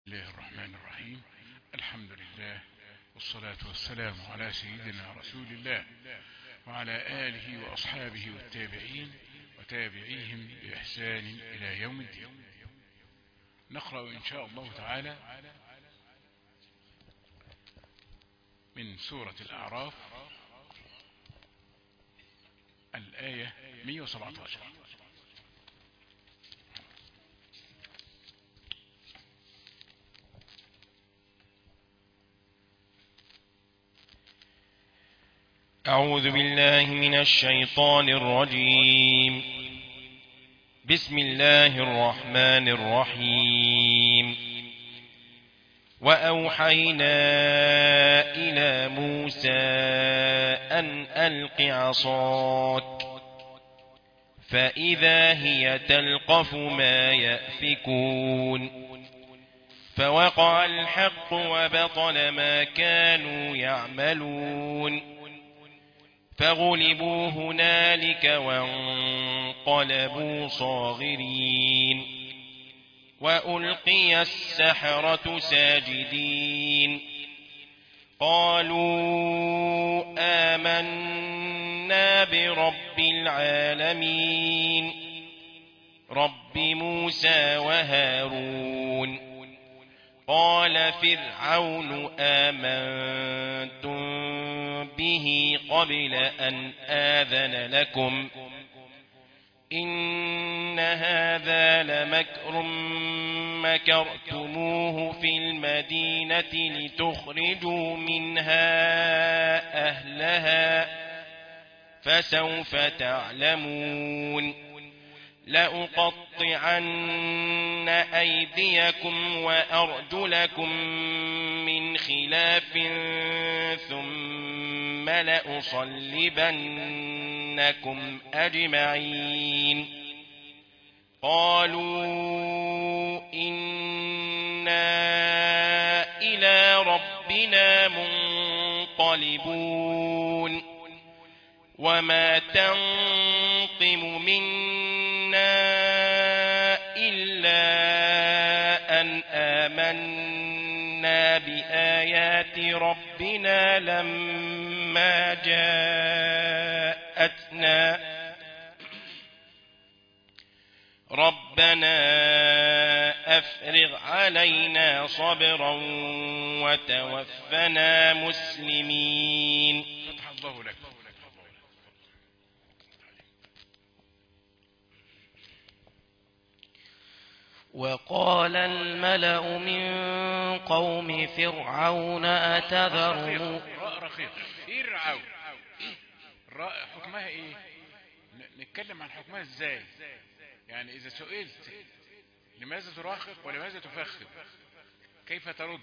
الله الرحمن الرحيم الحمد لله والصلاة والسلام على سيدنا رسول الله وعلى آله وأصحابه والتابعين وتابعيهم بإحسان إلى يوم الدين نقرأ إن شاء الله تعالى من سورة الأعراف الآية 117 أعوذ بالله من الشيطان الرجيم بسم الله الرحمن الرحيم وأوحينا إلى موسى أن ألق عصاك فإذا هي تلقف ما يأفكون فوقع الحق وبطل ما كانوا يعملون فغلبوا هنالك وانقلبوا صاغرين وألقي السحرة ساجدين قالوا آمنا برب العالمين رب موسى وهارون قال فرعون آمنتم به قبل أن آذن لكم إن هذا لمكر مكرتموه في المدينة لتخرجوا منها أهلها فسوف تعلمون لأقطعن أيديكم وأرجلكم من خلاف ثم لأصلبنكم أجمعين قالوا إنا إلى ربنا منقلبون وما تنقم منا إلا أن آمنا بآيات ربنا لما جاءتنا ربنا أفرغ علينا صبرا وتوفنا مسلمين فتح الله لك وقال الملأ من قوم فرعون أتذر مو- راء رخيص ايه الرعاوة الراء حكمها ايه ن- نتكلم عن حكمها ازاي يعني اذا سئلت لماذا تراقق ولماذا تفخم كيف ترد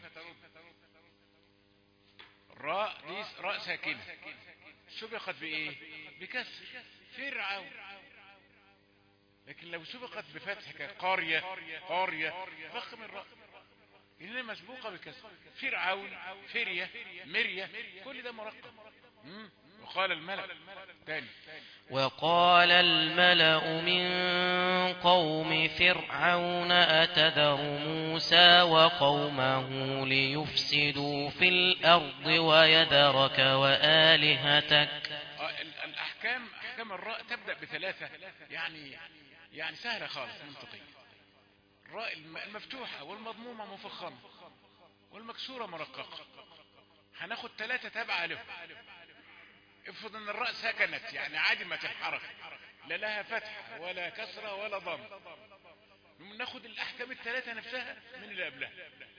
الراء دي راء ساكنة سبقت بايه بكسر في الرعاوة لكن لو سبقت بفتح كقارية قارية فخم الراء إنها مسبوقة بكسر فرعون فرية مرية كل ده مرقم مم. وقال الملك تاني وقال الملأ من قوم فرعون أتذر موسى وقومه ليفسدوا في الأرض ويذرك وآلهتك آه، ال- الأحكام أحكام الراء تبدأ بثلاثة يعني يعني سهلة خالص منطقية الراء الم- المفتوحة والمضمومة مفخمة والمكسورة مرققة هناخد ثلاثة تابعة له افرض ان الراء سكنت يعني عدمت الحركة لا لها فتحة ولا كسرة ولا ضم ناخد الاحكام الثلاثة نفسها من اللي قبلها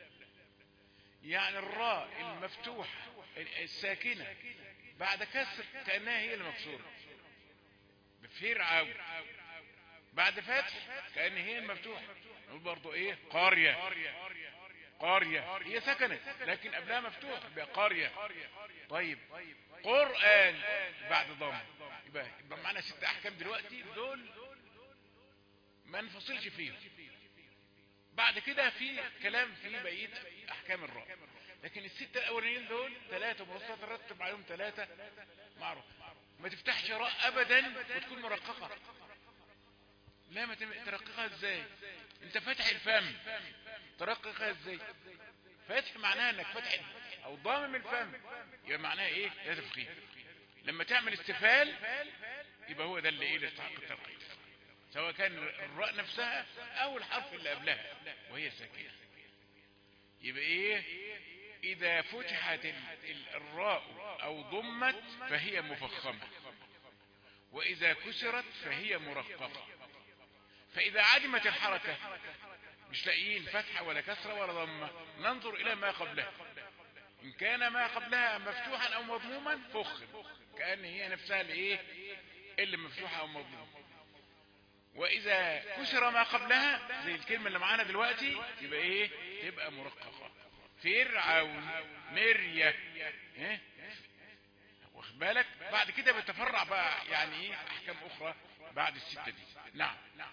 يعني الراء المفتوحة الساكنة بعد كسر كأنها هي المكسورة بفرعون بعد فتح كأن هي المفتوحة نقول برضو ايه قارية قارية هي سكنت لكن قبلها مفتوح يبقى قارية طيب قرآن بعد ضم يبقى, يبقى معنا ست احكام دلوقتي دول ما نفصلش فيهم بعد كده في كلام في بقية احكام الراء لكن الستة الاولانيين دول ثلاثة مبسطة ترتب عليهم ثلاثة معروف ما تفتحش راء ابدا وتكون مرققة لا ما تم- ترققها ازاي انت فاتح الفم ترققها ازاي فتح معناها انك فتح او ضامم الفم يبقى معناها ايه ده تفخيم لما تعمل استفال يبقى هو ده اللي ايه اللي يستحق الترقيق سواء كان الراء نفسها او الحرف اللي قبلها وهي ساكنه يبقى ايه اذا فتحت ال- ال- الراء او ضمت فهي مفخمه واذا كسرت فهي مرققه فاذا عدمت الحركه مش لاقيين فتحه ولا كسره ولا ضمه ننظر الى ما قبلها ان كان ما قبلها مفتوحا او مضموما فخم كان هي نفسها الايه اللي مفتوحه او مضمومه واذا كسر ما قبلها زي الكلمه اللي معانا دلوقتي يبقى ايه تبقى مرققه فرعون مريه ايه واخد بالك بعد كده بتفرع بقى يعني ايه احكام اخرى بعد السته دي نعم نعم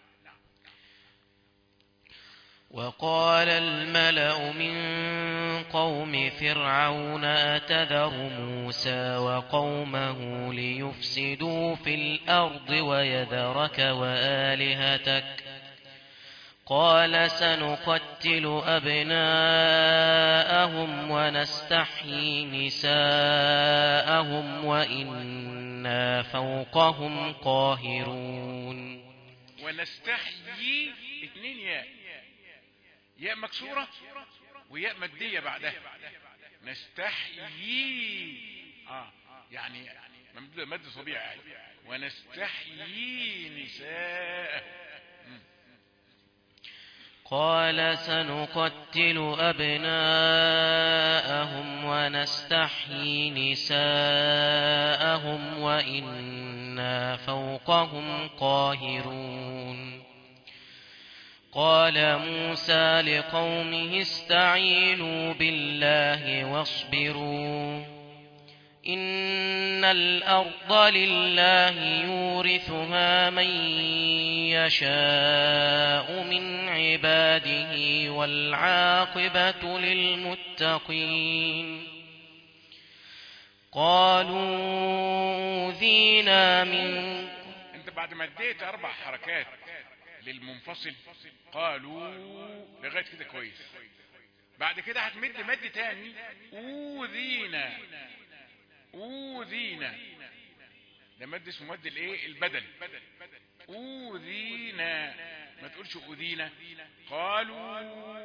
وقال الملأ من قوم فرعون أتذر موسى وقومه ليفسدوا في الأرض ويذرك وآلهتك قال سنقتل أبناءهم ونستحيي نساءهم وإنا فوقهم قاهرون ونستحيي اتنين ياء ياء مكسورة وياء مادية بعدها نستحيي اه يعني ممدودة مد طبيعي يعني. ونستحيي نساء قال سنقتل أبناءهم ونستحيي نساءهم وإنا فوقهم قاهرون قال موسى لقومه استعينوا بالله واصبروا إن الأرض لله يورثها من يشاء من عباده والعاقبة للمتقين قالوا أوذينا من انت بعد ما اديت اربع حركات للمنفصل قالوا لغاية كده كويس بعد كده هتمد مد تاني اوذينا اوذينا ده مد اسمه مد الايه البدل اوذينا ما تقولش اوذينا قالوا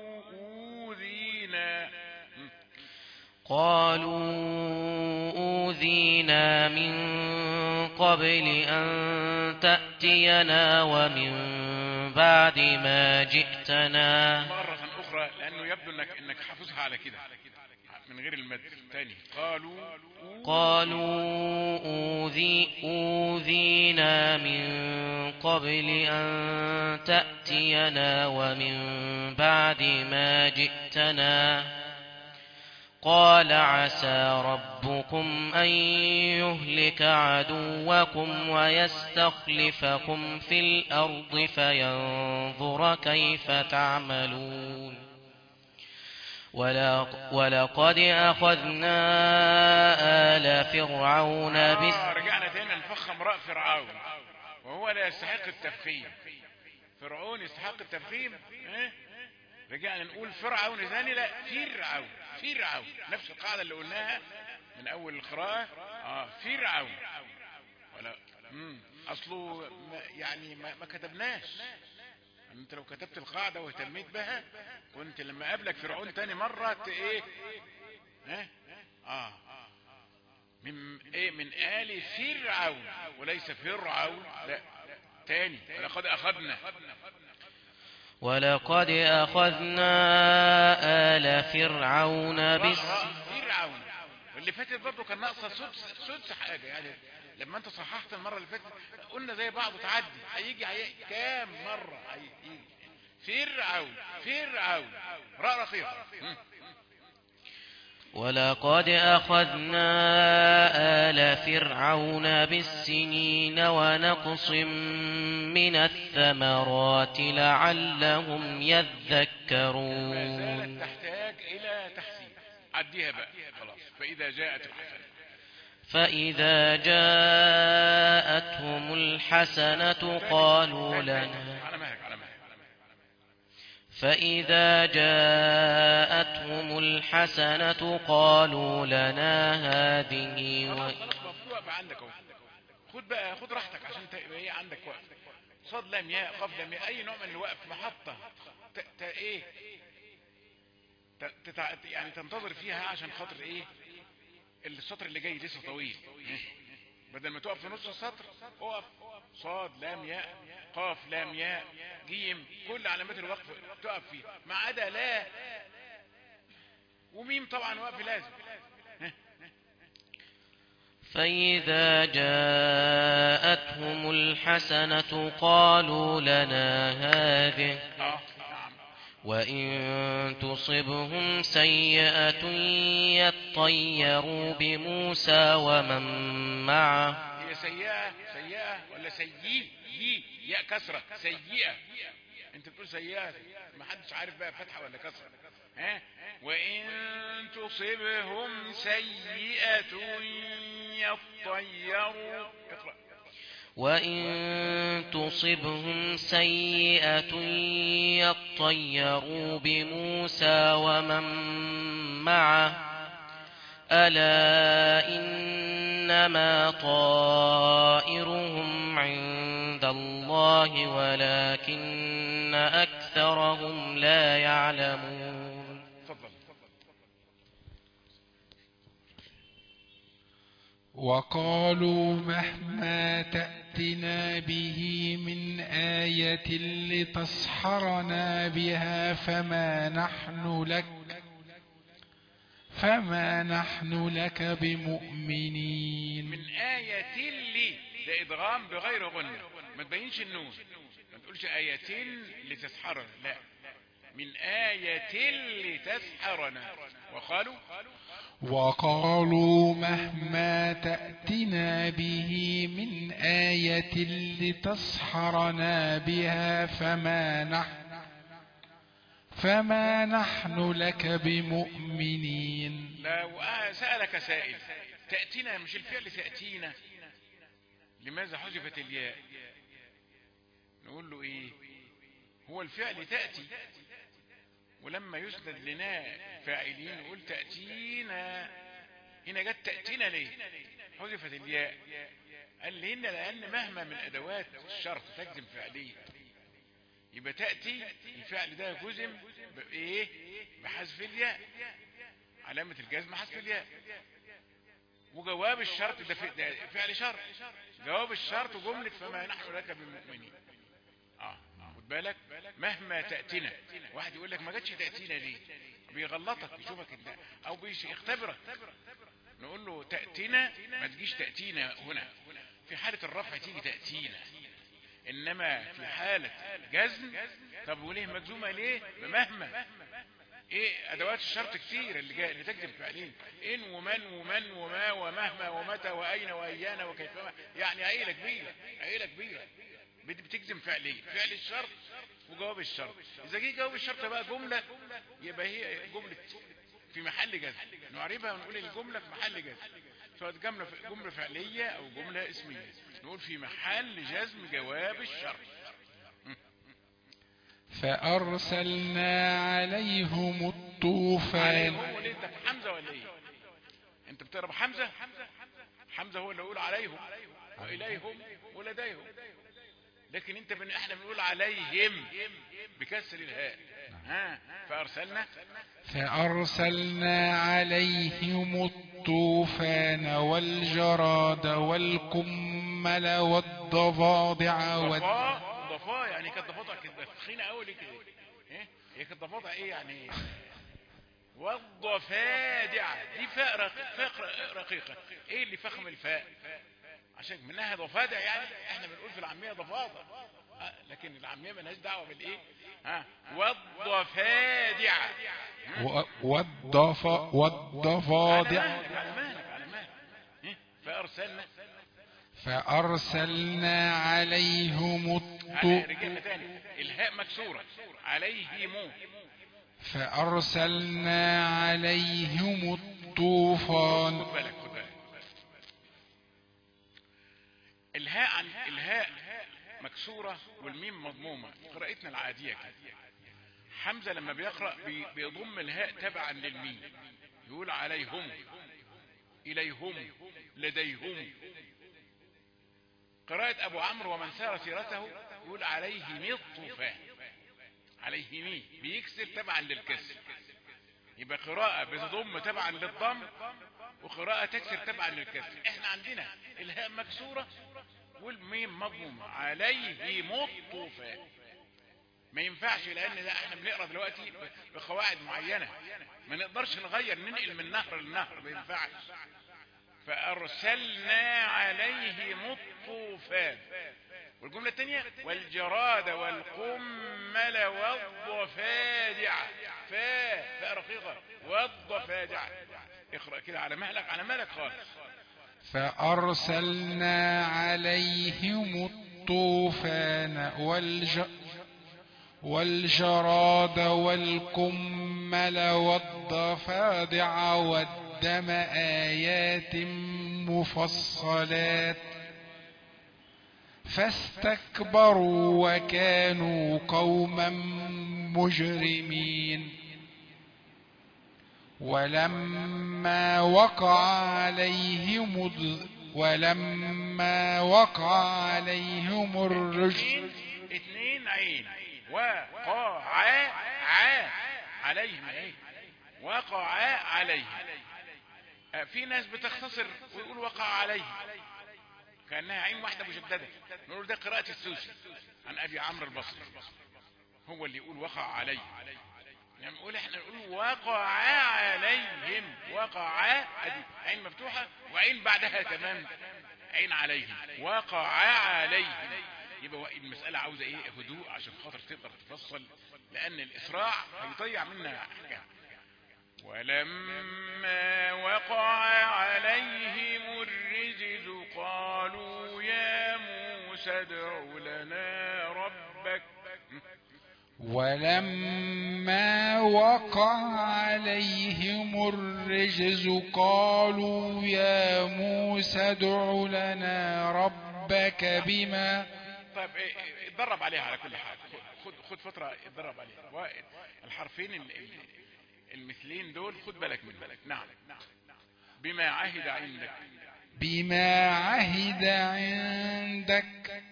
اوذينا م. قالوا أوذينا من قبل أن تأتينا ومن بعد ما جئتنا مرة أخرى لأنه يبدو أنك, إنك حافظها على كده من غير المد تاني قالوا قالوا أوذي أوذينا من قبل أن تأتينا ومن بعد ما جئتنا قال عسى ربكم أن يهلك عدوكم ويستخلفكم في الأرض فينظر كيف تعملون ولا ولقد أخذنا آل فرعون بس آه رجعنا تاني نفخم رأى فرعون وهو لا يستحق التفخيم فرعون يستحق التفخيم اه؟ رجعنا نقول فرعون ثاني لا فرعون فرعون نفس القاعدة اللي قلناها من أول القراءة آه فرعون ولا مم. أصله ما يعني ما, ما كتبناش انت لو كتبت القاعدة واهتميت بها كنت لما قابلك فرعون تاني مرة ت- ايه ها اه من ايه من آل فرعون وليس فرعون لا تاني ولقد اخذنا ولقد أخذنا آل فرعون بس مرة فرعون واللي فاتت برضه كان ناقصه سدس سدس حاجه يعني لما انت صححت المره اللي فاتت قلنا زي بعض تعدي هيجي هي كام مره هيجي فرعون فرعون راء رقيقه مم. ولقد أخذنا آل فرعون بالسنين ونقص من الثمرات لعلهم ما يذكرون زالت تحتاج الى تحسين عديها بقى خلاص فاذا جاءت الحسنه فإذا جاءتهم الحسنة قالوا لنا على مهلك على مهلك على مهلك فإذا جاءتهم الحسنة قالوا لنا هذه و... خلاص خلاص مفتوح بقى عندك اهو خد بقى خد راحتك عشان تبقى ايه عندك وقت صاد لام ياء قاف لام ياء اي نوع من الوقف محطة ت... ت... ايه ت... تتع... يعني تنتظر فيها عشان خاطر ايه السطر اللي جاي لسه طويل إيه؟ بدل ما تقف في نص السطر اقف صاد لام ياء قاف لام ياء جيم كل علامات الوقف تقف فيها ما عدا لا وميم طبعا وقف لازم فإذا جاءتهم الحسنة قالوا لنا هذه اه نعم وإن تصبهم سيئة يطيروا بموسى ومن معه هي سيئة سيئة ولا سيئة يي ياء كسرة سيئة انت بتقول سيئة ما حدش عارف بقى فتحة ولا كسرة ها وإن تصبهم سيئة يطيروا اقرأ وإن تصبهم سيئة يطيروا بموسى ومن معه ألا إنما طائرهم عند الله ولكن أكثرهم لا يعلمون اتفضل وقالوا مهما تأتنا به من آية لتسحرنا بها فما نحن لك فما نحن لك بمؤمنين من آية لي ده إدغام بغير غنة ما تبينش النون ما تقولش آية لتسحرنا لا من آية لتسحرنا وقالوا وقالوا مهما تأتنا به من آية لتسحرنا بها فما نحن فما نحن لك بمؤمنين لو سألك سائل تأتينا مش الفعل تأتينا لماذا حذفت الياء نقول له ايه هو الفعل تأتي ولما يسند لنا فاعلين نقول تأتينا هنا جت تأتينا ليه حذفت الياء قال لي هنا لأن مهما من أدوات الشرط تجزم فعليا يبقى تأتي الفعل ده جزم بإيه بحذف الياء علامة الجزم حذف الياء وجواب الشرط ده, في- ده فعل شرط جواب الشرط جملة فما نحن لك بالمؤمنين اه خد بالك مهما تأتينا واحد يقول لك ما جاتش تأتينا ليه بيغلطك يشوفك انت او بيش يختبرك نقول له تأتينا ما تجيش تأتينا هنا في حالة الرفع تيجي تأتينا انما في حالة جزم طب وليه مجزومة ليه بمهما ايه ادوات الشرط كتير اللي جاي اللي تجزم فعلين ان ومن ومن وما ومهما ومتى واين وايانا وكيفما يعني عيلة كبيرة عيلة كبيرة بت- بتجزم فعلين فعل الشرط وجواب الشرط اذا جه جواب الشرط بقى جملة يبقى هي جملة في محل جزم نعربها ونقول الجملة في محل جزم سواء جملة جملة فعلية او جملة اسمية نقول في محل جزم جواب الشرط فأرسلنا عليهم عليهم الطوفان هو ليه انت في حمزة ولا ايه انت بتقرا بحمزة حمزة هو اللي يقول عليهم واليهم ولديهم لكن انت بن... احنا بنقول عليهم بكسر الهاء ها فارسلنا فأرسلنا عليهم الطوفان والجراد والقمل والضفادع وال... ضفاء ضفاء يعني كانت ضفادع كده تخينه قوي ليه كده ايه هي كانت ضفادع ايه يعني والضفادع دي فاء رق- فاء ر- رقيقه ايه اللي فخم الفاء عشان منها ضفادع يعني احنا بنقول في العاميه ضفادع آه، لكن العاميه مالهاش دعوه بالايه ها والضفادع و- والضف... والضفادع على مالك على مالك على مالك إيه؟ فارسلنا فأرسلنا عليهم على الطوفان رجعنا تاني الهاء مكسوره عليهم فأرسلنا عليهم الطوفان خد بالك خد بالك الهاء عن الهاء مكسورة والميم مضمومة قراءتنا العادية كده حمزة لما بيقرأ بي- بيضم الهاء تبعا للميم يقول عليهم إليهم لديهم قراءة أبو عمرو ومن سار سيرته يقول عليهم الطوفان عليهم بيكسر تبعا للكسر يبقى قراءة بتضم تبعا للضم وقراءة تكسر تبعا للكسر احنا عندنا الهاء مكسورة والميم مضمومة عليهم الطوفان ما ينفعش لان ده احنا بنقرا دلوقتي ب- بقواعد معينه ما نقدرش نغير ننقل من نهر لنهر ما ينفعش فارسلنا عليهم الطوفان والجمله الثانيه والجراد والقمل والضفادع فا فا رقيقه والضفادع اقرا كده على مهلك على مهلك خالص فأرسلنا عليهم الطوفان والج والجراد والكمل والضفادع والدم آيات مفصلات فاستكبروا وكانوا قوما مجرمين ولما وقع عليهم الض- ولما وقع عليهم الرجز اتنين اتنين عين وقع ع عليهم ايه وقع عليهم آه، في ناس بتختصر ويقول وقع عليهم كأنها عين واحدة مشددة نقول ده قراءة السوسي عن أبي عمرو البصري هو اللي يقول وقع عليهم يعني نقول احنا نقول وقع عليهم وقع ادي عين مفتوحة وعين بعدها تمام عين عليهم وقع عليهم يبقى المسألة عاوزة ايه هدوء عشان خاطر تقدر تفصل لان الاسراع هيضيع منا احكام ولما وقع عليهم الرجز قالوا يا موسى ادع لنا ربك ولما وقع عليهم الرجز قالوا يا موسى ادع لنا ربك بما طيب إيه، إيه، اتدرب عليها على كل حال خد خد فترة اتدرب عليها و- الحرفين ال- ال- المثلين دول خد بالك من بالك نعم بما عهد عندك بما عهد عندك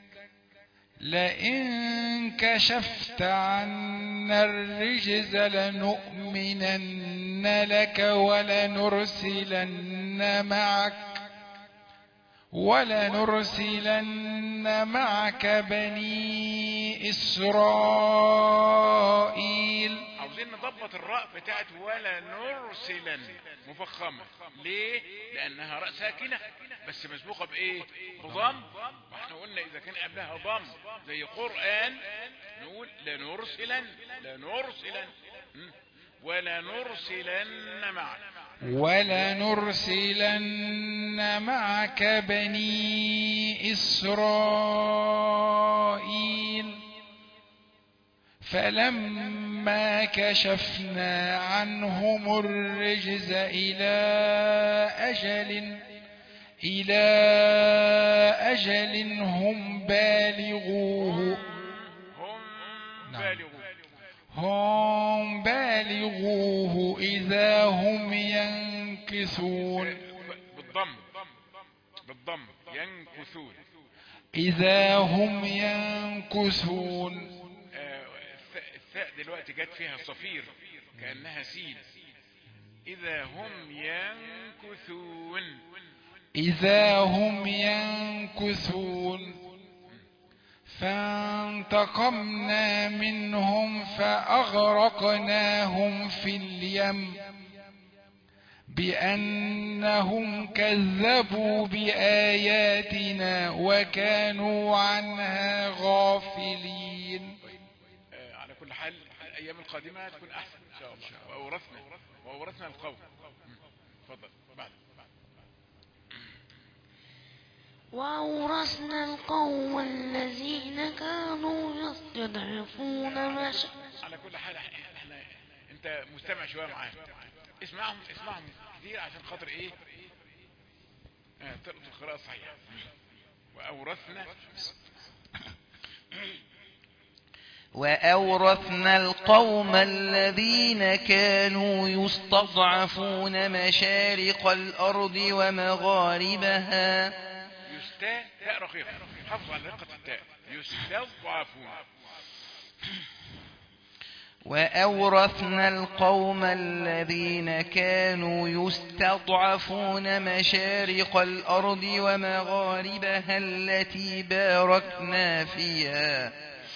لئن كشفت عنا الرجز لنؤمنن لك ولنرسلن معك ولنرسلن معك بني إسرائيل عاوزين نضبط الراء بتاعت ولا نرسلا مفخمة ليه لانها راء ساكنة بس مسبوقة بايه بضم ما احنا قلنا اذا كان قبلها ضم زي قرآن نقول لنرسلا لنرسلا م? ولا نرسلن معك ولنرسلن معك بني إسرائيل فلما كشفنا عنهم الرجز إلى أجل إلى أجل هم بالغوه هم نعم. بالغون هم بالغوه إذا هم ينكثون بالضم بالضم ينكثون إذا هم ينكثون آه، الثاء- الثاء دلوقتي جت فيها صفير كأنها سين إذا هم ينكثون إذا هم ينكثون فانتقمنا منهم فأغرقناهم في اليم بأنهم كذبوا بآياتنا وكانوا عنها غافلين آه، على كل حال الأيام القادمة هتكون أحسن إن شاء الله وأورثنا وأورثنا القوم مم. اتفضل بعد وأورثنا القوم الذين كانوا يستضعفون مش... على كل حال احنا احنا- انت مستمع شويه معايا اسمعهم اسمعهم كتير عشان خاطر ايه آه، تلقط القراءه الصحيحه واورثنا وأورثنا القوم الذين كانوا يستضعفون مشارق الأرض ومغاربها يستا تاء رقيقة حافظوا على رقة التاء يستضعفون وأورثنا القوم الذين كانوا يستضعفون مشارق الأرض ومغاربها التي باركنا فيها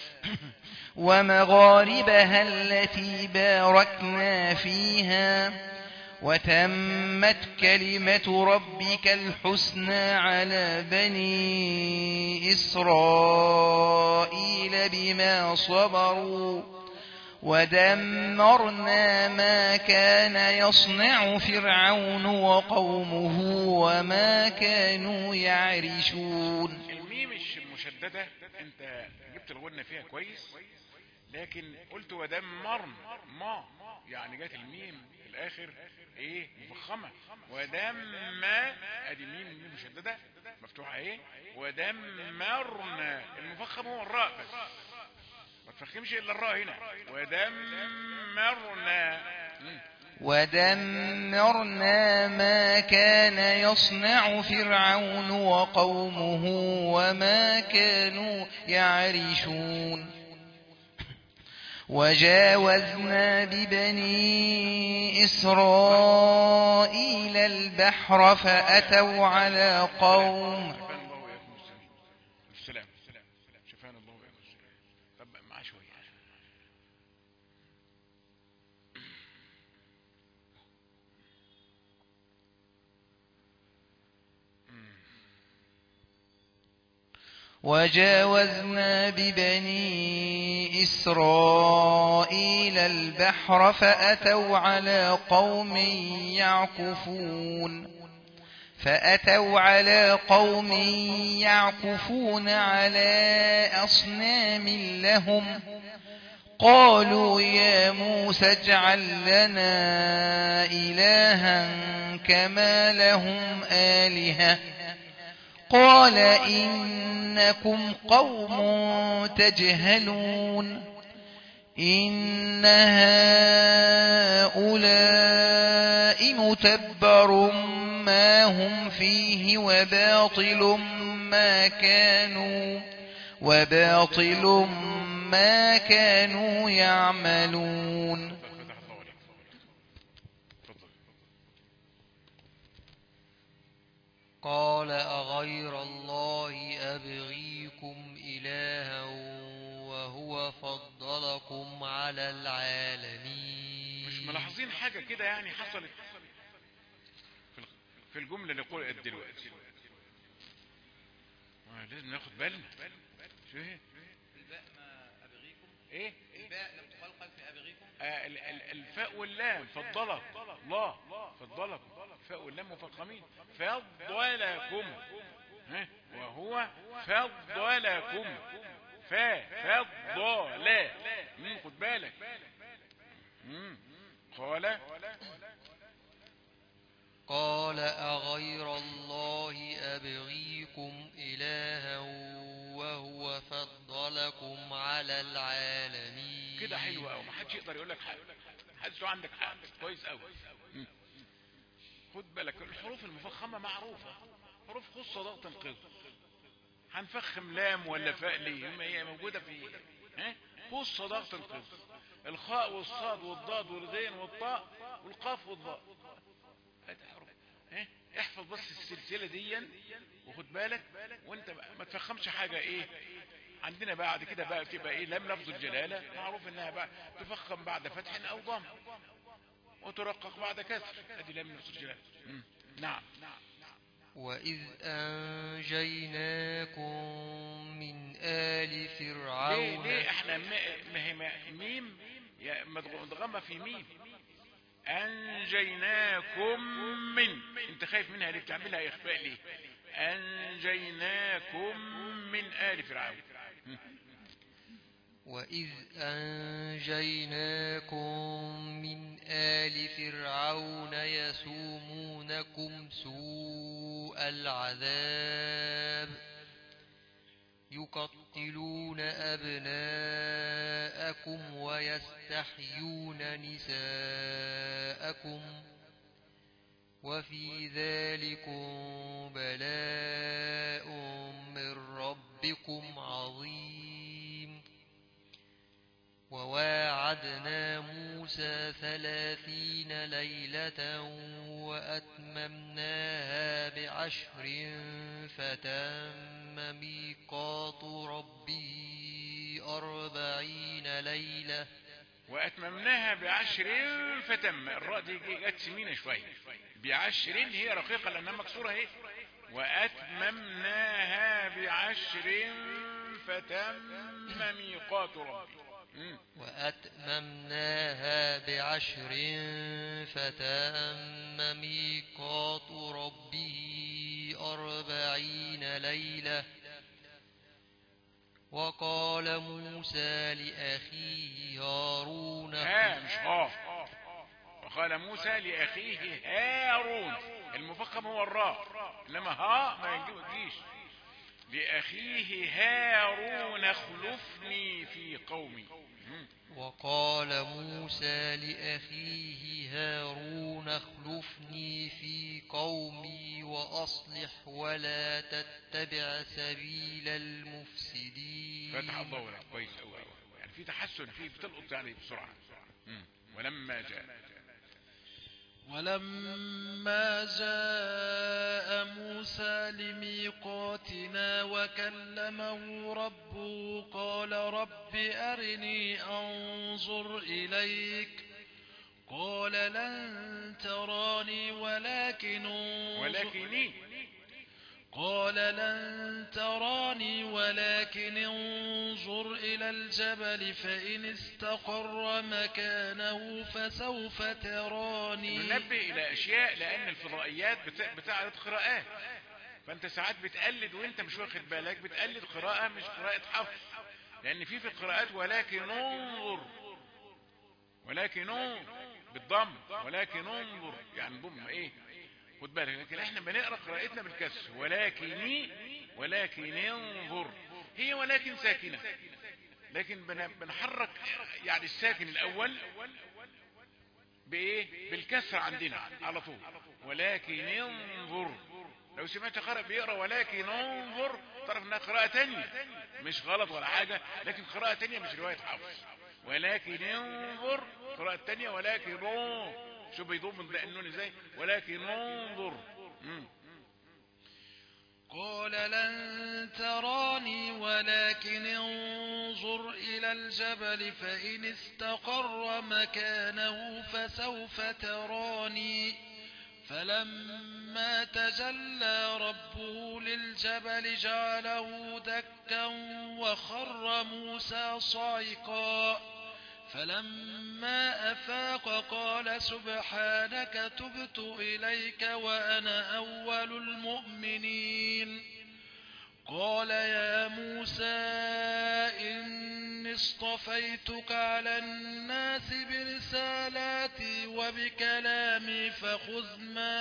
ومغاربها التي باركنا فيها وتمت كلمة ربك الحسنى على بني إسرائيل بما صبروا ودمرنا ما كان يصنع فرعون وقومه وما كانوا يعرشون الميم الش- المشددة انت جبت الغنة فيها كويس لكن قلت ودمرن ما يعني جت الميم في الاخر ايه مفخمة ودم ادي ميم ميم مشددة مفتوحة ايه ودمرنا المفخم هو الراء بس ما تفخمش الا الراء هنا ودمرنا مم. ودمرنا ما كان يصنع فرعون وقومه وما كانوا يعرشون وجاوزنا ببني إسرائيل البحر فأتوا على قوم شفانا الله وإياكم السلام السلام شفانا الله وإياكم السلام طب معاه شوية وجاوزنا ببني إسرائيل البحر فأتوا على قوم يعكفون فأتوا على قوم يعكفون على أصنام لهم قالوا يا موسى اجعل لنا إلها كما لهم آلهة قال إنكم قوم تجهلون إن هؤلاء متبر ما هم فيه وباطل ما كانوا وباطل ما كانوا يعملون فتح الله عليك تفضل قال أغير الله أبغيكم إلها وهو فضلكم على العالمين مش ملاحظين حاجة كده يعني حصلت في الغ- في الجملة اللي قرأت دلوقتي آه، لازم ناخد بالنا شو هي ايه الباء لم تخلق في أبغيكم آه ال- ال- الفاء واللام فضلك الله فضلك الفاء واللام مفخمين فضلكم ها وهو فضلكم فا فضل مم، خد بالك مم. قال قال أغير الله أبغيكم إلها وهو فضلكم على العالمين كده حلو قوي ما حدش يقدر يقول لك حاجه حدش عندك حق كويس قوي مم. خد بالك الحروف المفخمه معروفه حروف خصه ضغط انقاذ هنفخم لام ولا فاء ليه ما هي موجوده في ها خصه ضغط انقاذ الخاء والصاد والضاد والغين والطاء والقاف والضاء هات حروف ها احفظ بس السلسله دي وخد بالك وانت بقى ما تفخمش حاجه ايه عندنا بعد كده بقى تبقى ايه لم لفظ الجلاله معروف انها بقى تفخم بعد فتح او ضم وترقق بعد كسر ادي لم لفظ الجلاله مم. نعم وإذ أنجيناكم من آل ليه فرعون ليه احنا ما ما هي ما- ميم يا مدغ- مدغمه في ميم انجيناكم من انت خايف منها ليه بتعملها اخفاء ليه انجيناكم من ال فرعون مم. وإذ أنجيناكم من آل فرعون يسومونكم سوء العذاب يقطعون تقتلون أبناءكم ويستحيون نساءكم وفي ذلكم بلاء من ربكم عظيم وواعدنا موسى ثلاثين ليلة وأتممناها بعشر فتم ميقات ربه أربعين ليلة واتممناها بعشر فتم الراء دي جت سمينه شويه بعشر هي رقيقه لانها مكسوره اهي واتممناها بعشر فتم ميقات ربي مم. وأتممناها بعشر فتم ميقات ربه أربعين ليلة وقال موسى لأخيه هارون ها مش ها وقال موسى لاخيه هارون المفخم هو الراء انما ها ما يجيش لاخيه هارون اخلفني في قومي مم. وقال موسى لأخيه هارون اخلفني في قومي وأصلح ولا تتبع سبيل المفسدين فتح الله لك كويس قوي يعني في تحسن فيه بتلقط يعني بسرعه مم. ولما جاء ولما جاء موسى لميقاتنا وكلمه ربه قال رب أرني أنظر إليك قال لن تراني ولكن انظر ولكني قال لن تراني ولكن انظر إلى الجبل فإن استقر مكانه فسوف تراني ننبه الى اشياء لان الفضائيات بت- بتعرض قراءات فانت ساعات بتقلد وانت مش واخد بالك بتقلد قراءة مش قراءة حفظ لان في في القراءات ولكن انظر ولكن انظر بالضم ولكن انظر يعني ضم ايه خد بالك لكن احنا بنقرا قراءتنا بالكسر ولكن ولكن انظر هي ولكن ساكنه لكن بن- بنحرك يعني الساكن الاول بايه بالكسر عندنا على طول ولكن انظر لو سمعت قارئ بيقرا ولكن انظر تعرف انها قراءة تانية مش غلط ولا حاجة لكن قراءة تانية مش رواية حفص ولكن انظر قراءة تانية ولكن انظر شوف بيضم النون ازاي ولكن انظر مم. قال لن تراني ولكن انظر إلى الجبل فإن استقر مكانه فسوف تراني فلما تجلى ربه للجبل جعله دكا وخر موسى صعقا فلما أفاق قال سبحانك تبت إليك وأنا أول المؤمنين قال يا موسى إني اصطفيتك على الناس برسالاتي وبكلامي فخذ ما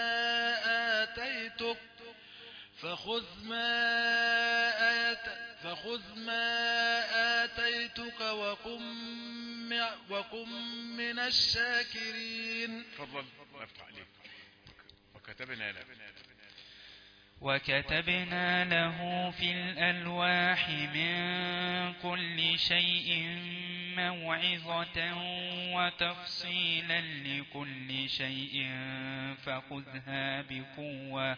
آتيتك فخذ ما آت فخذ ما آتيتك وكن مع- وكن من الشاكرين تفضل افتح عليك وكتبنا لك وكتبنا له في الألواح من كل شيء موعظة وتفصيلا لكل شيء فخذها بقوة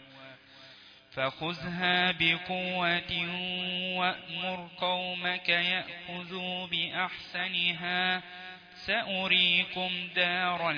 فخذها بقوة وأمر قومك يأخذوا بأحسنها سأريكم دار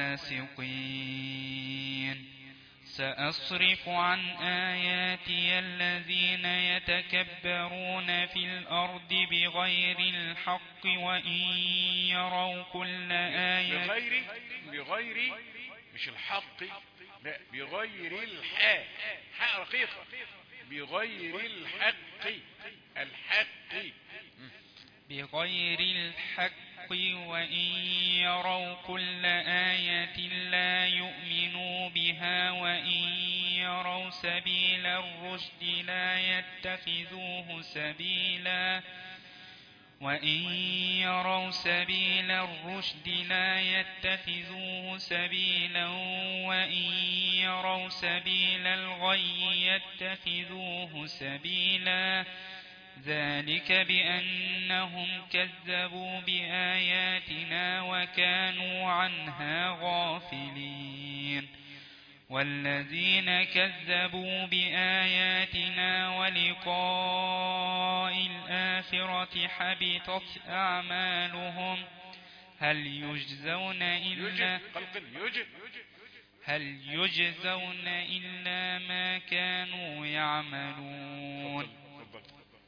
الفاسقين سأصرف عن آياتي الذين يتكبرون في الأرض بغير الحق وإن يروا كل آية بغير بغير مش الحق لا بغير الحاء حاء رقيقة بغير الحق الحق بغير الحق وإن يروا كل آية لا يؤمنوا بها وإن يروا سبيل الرشد لا يتخذوه سبيلا وإن يروا سبيل الرشد لا يتخذوه سبيلا وإن يروا سبيل الغي يتخذوه سبيلا ذلك بأنهم كذبوا بآياتنا وكانوا عنها غافلين والذين كذبوا بآياتنا ولقاء الآخرة حبطت أعمالهم هل يجزون إلا يجب قلقل يجب هل يجزون إلا ما كانوا يعملون تفضل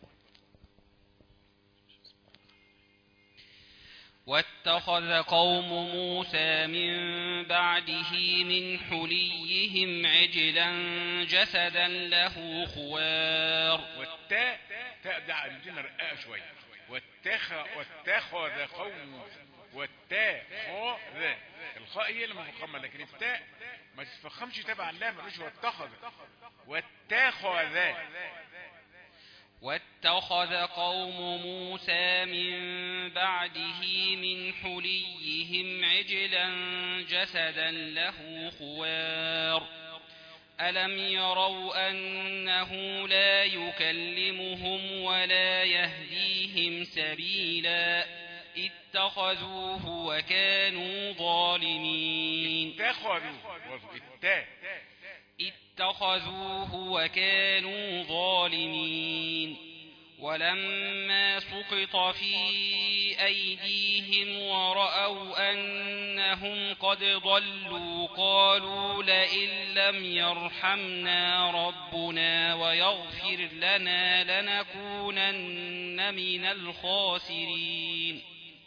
واتخذ قوم موسى من بعده من حليهم عجلا جسدا له خوار والتاء تاء ده عندنا رقاقه شويه واتخ واتخذ قوم والتاء خاء ذا الخاء هي اللي مفخمه لكن التاء ما تتفخمش تبع اللام ملوش واتخذ واتخذ واتخذ قوم موسى من بعده من حليهم عجلا جسدا له خوار ألم يروا أنه لا يكلمهم ولا يهديهم سبيلا اتخذوه وكانوا ظالمين اتخذوا التاء اتخذوه وكانوا ظالمين ولما سقط في أيديهم ورأوا أنهم قد ضلوا قالوا لئن لم يرحمنا ربنا ويغفر لنا لنكونن من الخاسرين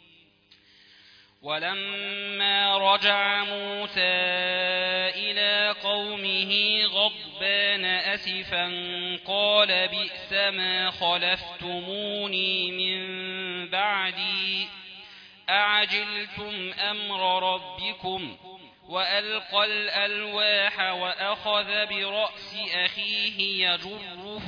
ولما رجع موسى إلى قومه غضبان أسفا قال بئس ما خلفتموني من بعدي أعجلتم أمر ربكم وألقى الألواح وأخذ برأس أخيه يجره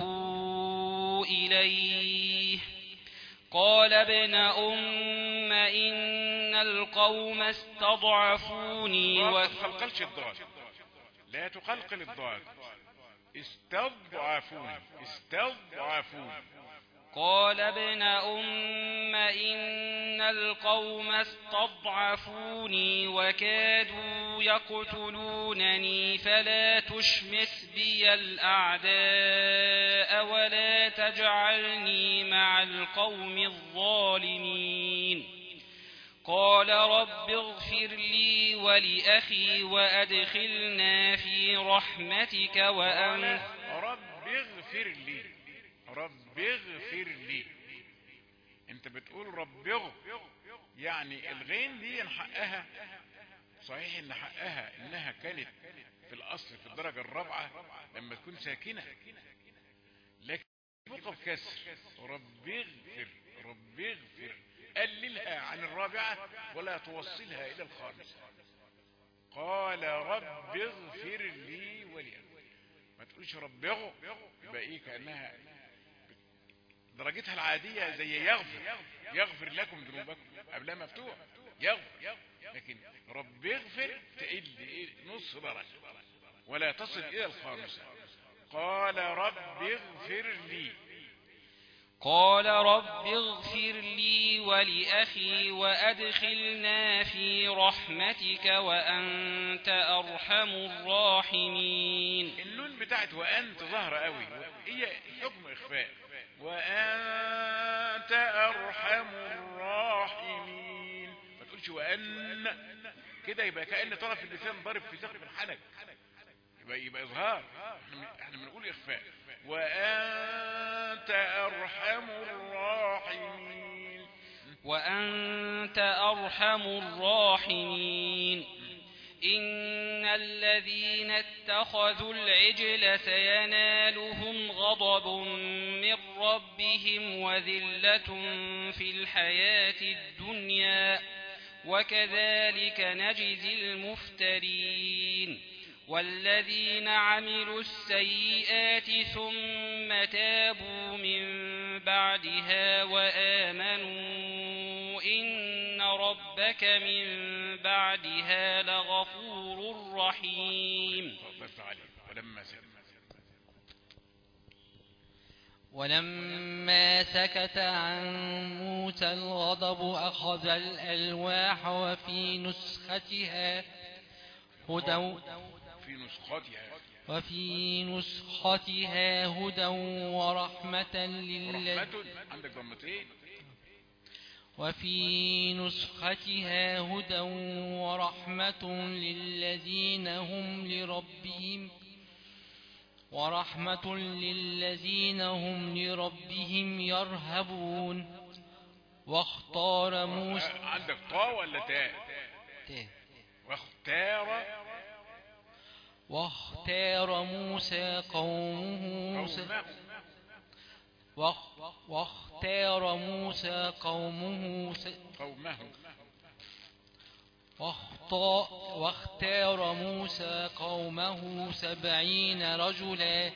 إليه قال ابن أم إن القوم استضعفوني ما و... تقلقلش الضاد لا تقلقل الضاد استضعفوني استضعفوني قال ابن أم إن القوم استضعفوني وكادوا يقتلونني فلا تشمت بي الأعداء ولا تجعلني مع القوم الظالمين قال رب اغفر لي ولأخي وأدخلنا في رحمتك وأنت رب اغفر لي رب اغفر لي انت بتقول رب اغفر يعني الغين دي إن حقها صحيح ان حقها انها كانت في الاصل في الدرجة الرابعة لما تكون ساكنة لكن تبقى بكسر رب اغفر رب اغفر قللها عن الرابعة ولا توصلها الى الخامسة قال رب اغفر لي ولأخي ما تقولش رب اغفر يبقى ايه كأنها درجتها العادية زي يغفر يغفر لكم ذنوبكم قبلها مفتوح يغفر لكن رب اغفر تقل إيه؟ نص درجة ولا تصل إلى الخامسة قال رب اغفر لي قال رب اغفر لي ولأخي وأدخلنا في رحمتك وأنت أرحم الراحمين النون بتاعت وأنت ظاهرة قوي هي حكم إخفاء وأنت أرحم الراحمين ما تقولش وأن كده يبقى كأن طرف اللسان ضارب في سقف الحنك يبقى يبقى إظهار احنا احنا بنقول إخفاء وأنت أرحم الراحمين وأنت أرحم الراحمين إن الذين اتخذوا العجل سينالهم غضب من ربهم وذلة في الحياة الدنيا وكذلك نجزي المفترين والذين عملوا السيئات ثم تابوا من بعدها وآمنوا إن ربك من بعدها لغفور رحيم بس عليه ولما سكت ولما سكت عن موسى الغضب أخذ الألواح وفي نسختها هدى في نسختها وفي نسختها هدى ورحمة للذين رحمة عندك ضمتين وفي نسختها هدى ورحمة للذين هم لربهم ورحمة للذين هم لربهم يرهبون واختار موسى آه، عندك طاء ولا تاء واختار واختار موسى قومه س- قومه واخ- واختار موسى قومه س- قومه واختا- واختار موسى قومه سبعين رجلا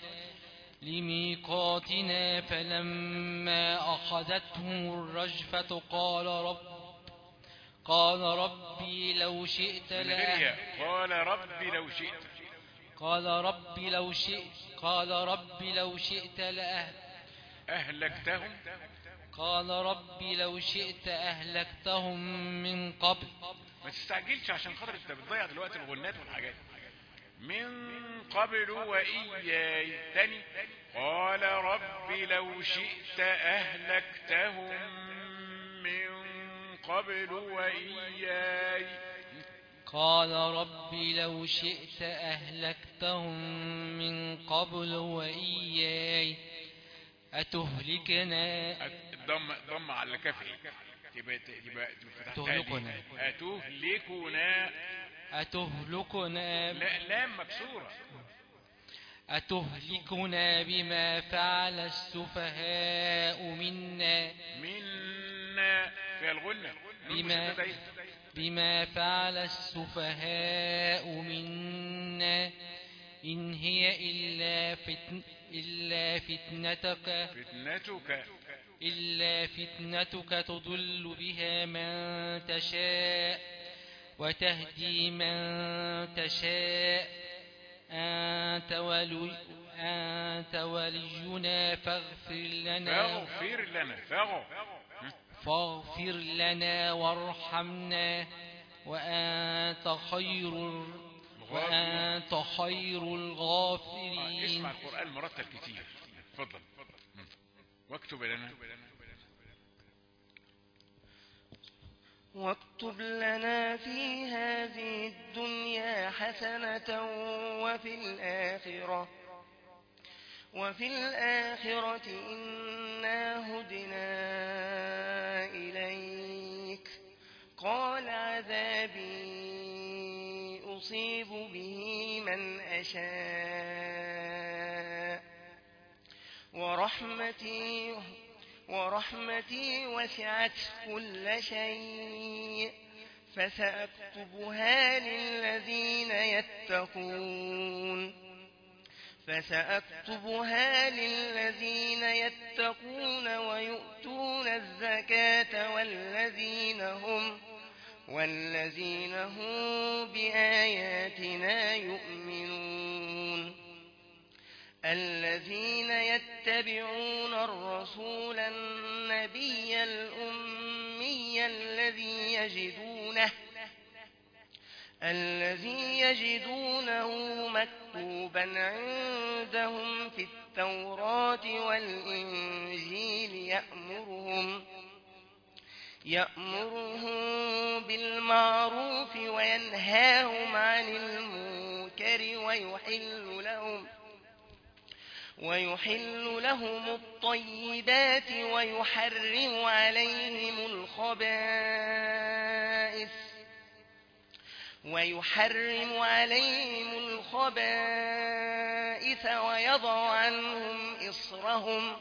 لميقاتنا فلما أخذتهم الرجفة قال رب قال ربي لو شئت من لا غير قال ربي لو شئت قال ربي لو شئت قال ربي لو شئت لأهل أهلكتهم قال ربي لو شئت أهلكتهم من قبل ما تستعجلش عشان خاطر انت بتضيع دلوقتي الغنات والحاجات من قبل وإياي تاني قال رب لو شئت أهلكتهم من قبل وإياي قال ربي لو شئت أهلكتهم من قبل وإياي أتهلكنا الضم ضم على كفه تبقى تبقى فتحتها تهلكنا. دي. أتهلكنا أتهلكنا لا لام مكسورة أتهلكنا بما فعل السفهاء منا منا في الغنة بما بما فعل السفهاء منا إن هي إلا فتن إلا فتنتك فتنتك إلا فتنتك تضل بها من تشاء وتهدي من تشاء أنت ولي أنت ولينا فاغفر لنا فاغفر لنا فاغفر فاغفر لنا وارحمنا وأنت خير وأنت خير الغافرين اسمع القرآن مرتب كتير اتفضل مم. واكتب لنا واكتب لنا في هذه الدنيا حسنة وفي الآخرة وفي الآخرة إنا هدنا إليك قال عذابي أصيب به من أشاء ورحمتي ورحمتي وسعت كل شيء فسأكتبها للذين يتقون فسأكتبها للذين يتقون ويؤتون الزكاة والذين هم والذين هم بآياتنا يؤمنون الذين يتبعون الرسول النبي الأمي الذي يجدونه الذي يجدونه مكتوبا عندهم في التوراة والإنجيل يأمرهم يأمرهم بالمعروف وينهاهم عن المنكر ويحل لهم ويحل لهم الطيبات ويحرم عليهم الخبائث ويحرم عليهم الخبائث ويضع عنهم إصرهم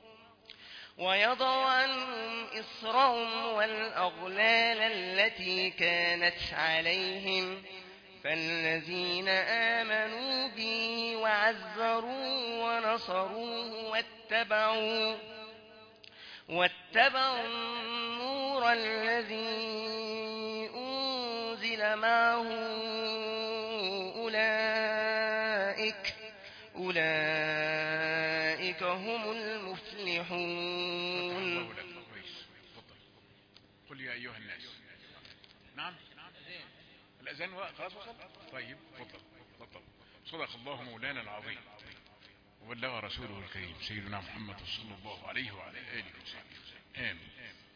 ويضع عنهم إصرهم والأغلال التي كانت عليهم فالذين آمنوا به وعزروه ونصروه واتبعوا واتبعوا النور الذي أنزل معه أولئك أولئك هم المفلحون الله لك كويس تفضل قل يا أيها الناس نعم الأذان و- خلاص وصل طيب تفضل تفضل صدق الله مولانا العظيم وبلغ رسوله الكريم سيدنا محمد صلى الله عليه وعلى آله وصحبه وسلم آمين